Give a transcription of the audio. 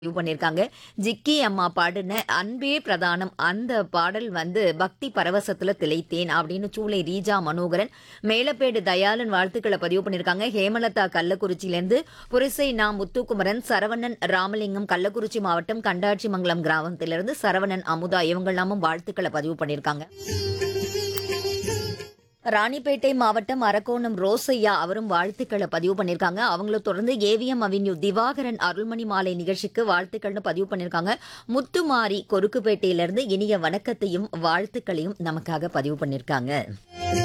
பதிவு பண்ணியிருக்காங்க ஜிக்கி அம்மா பாடின அன்பே பிரதானம் அந்த பாடல் வந்து பக்தி பரவசத்துல திளைத்தேன் அப்படின்னு சூளை ரீஜா மனோகரன் மேலப்பேடு தயாளன் வாழ்த்துக்களை பதிவு பண்ணியிருக்காங்க ஹேமலதா கள்ளக்குறிச்சியிலேருந்து புரிசை நா முத்துக்குமரன் சரவணன் ராமலிங்கம் கள்ளக்குறிச்சி மாவட்டம் கண்டாட்சிமங்கலம் கிராமத்திலிருந்து சரவணன் அமுதா இவங்கெல்லாமும் வாழ்த்துக்களை பதிவு பண்ணியிருக்காங்க ராணிப்பேட்டை மாவட்டம் அரக்கோணம் ரோசையா அவரும் வாழ்த்துக்களை பதிவு பண்ணியிருக்காங்க அவங்கள தொடர்ந்து ஏவிஎம் அவென்யூ திவாகரன் அருள்மணி மாலை நிகழ்ச்சிக்கு வாழ்த்துக்கள்னு பதிவு பண்ணியிருக்காங்க முத்துமாரி கொருக்குப்பேட்டையிலிருந்து இனிய வணக்கத்தையும் வாழ்த்துக்களையும் நமக்காக பதிவு பண்ணியிருக்காங்க